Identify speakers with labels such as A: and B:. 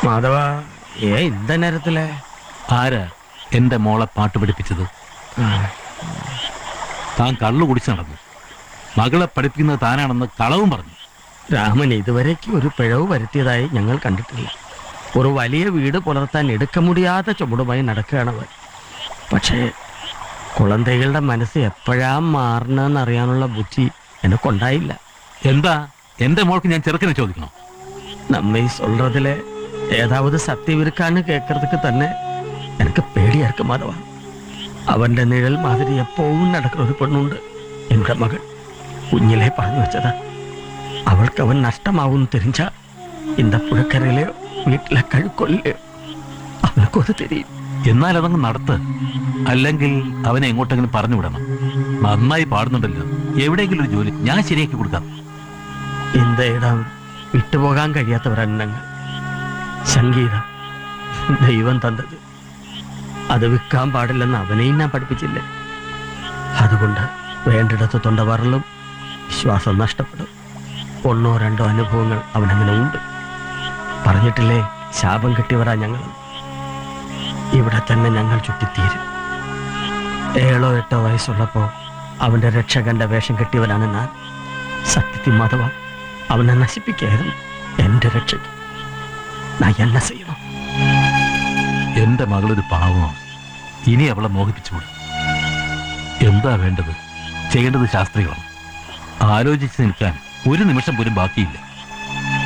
A: മാധവ ഏ இந்த நேரத்திலே
B: ആരാ എന്റെ മോളെ പാട്ട് പഠിപ്പിച്ചത് താൻ കള്ളു കുടിച്ച് നടന്നു മകളെ പഠിപ്പിക്കുന്നത് താനാണെന്ന് കളവും പറഞ്ഞു
A: രാമൻ ഇതുവരേക്ക് ഒരു പിഴവ് വരുത്തിയതായി ഞങ്ങൾ കണ്ടിട്ടില്ല ഒരു വലിയ വീട് പുലർത്താൻ എടുക്ക മുടിയാത്ത ചുമടുമായി നടക്കുകയാണവൻ പക്ഷേ കുളന്തകളുടെ മനസ്സ് എപ്പോഴാ മാറണമെന്ന് അറിയാനുള്ള ബുദ്ധി എനക്കുണ്ടായില്ല
B: എന്താ എന്റെ മോൾക്ക് ഞാൻ ചെറുക്കനെ ചോദിക്കണം
A: നമ്മை சொல்றதுல ஏதாவது சத்தியம் இருக்கான்னு கேட்கறதுக்கு തന്നെ எனக்கு പേടിയാ இருக்கு മാധവ അവന്റെ നിഴൽ മാതിരി എപ്പോഴും നടക്കുന്ന ഒരു പെണ്ണുണ്ട് എന്റെ മകൾ കുഞ്ഞിലെ പറഞ്ഞു വെച്ചതാ അവൾക്ക് അവൻ നഷ്ടമാവും തെരിഞ്ഞ இந்த പുഴക്കരയിലെയോ വീട്ടിലെ കഴുക്കൊല്ലയോ അവനക്കും അത് തെരിയും
B: എന്നാൽ അതങ്ങ് നടത്ത് അല്ലെങ്കിൽ അവനെ എങ്ങോട്ടെങ്കിലും പറഞ്ഞു വിടണം നന്നായി പാടുന്നുണ്ടല്ലോ എവിടെയെങ്കിലും ഒരു ജോലി ഞാൻ ശരിയാക്കി കൊടുക്കാം
A: இந்த ഇടം വിട്ടുപോകാൻ കഴിയാത്തവരെണ്ണങ്ങൾ സംഗീതം ദൈവം തന്നത് അത് വിൽക്കാൻ പാടില്ലെന്ന് അവനെയും ഞാൻ പഠിപ്പിച്ചില്ലേ അതുകൊണ്ട് വേണ്ടിടത്ത് തൊണ്ട വറലും വിശ്വാസം നഷ്ടപ്പെടും ഒന്നോ രണ്ടോ അനുഭവങ്ങൾ അവനങ്ങനെ ഉണ്ട് പറഞ്ഞിട്ടില്ലേ ശാപം കിട്ടിയവരാ ഞങ്ങൾ ഇവിടെ തന്നെ ഞങ്ങൾ ചുറ്റിത്തീരും ഏഴോ എട്ടോ വയസ്സുള്ളപ്പോൾ അവന്റെ രക്ഷകന്റെ വേഷം കെട്ടിയവനാണ് ഞാൻ സത്യത്തിൽ മാധവ അവനെ നശിപ്പിക്കായിരുന്നു എന്റെ രക്ഷയ്ക്ക് ഞാൻ എന്നെ ചെയ്യണം
B: എന്റെ മകളൊരു പാവമാണ് ഇനി അവളെ മോഹിപ്പിച്ചുകൂടെ എന്താ വേണ്ടത് ചെയ്യേണ്ടത് ശാസ്ത്രികളാണ് ആലോചിച്ച് നിൽക്കാൻ ഒരു നിമിഷം പോലും ബാക്കിയില്ല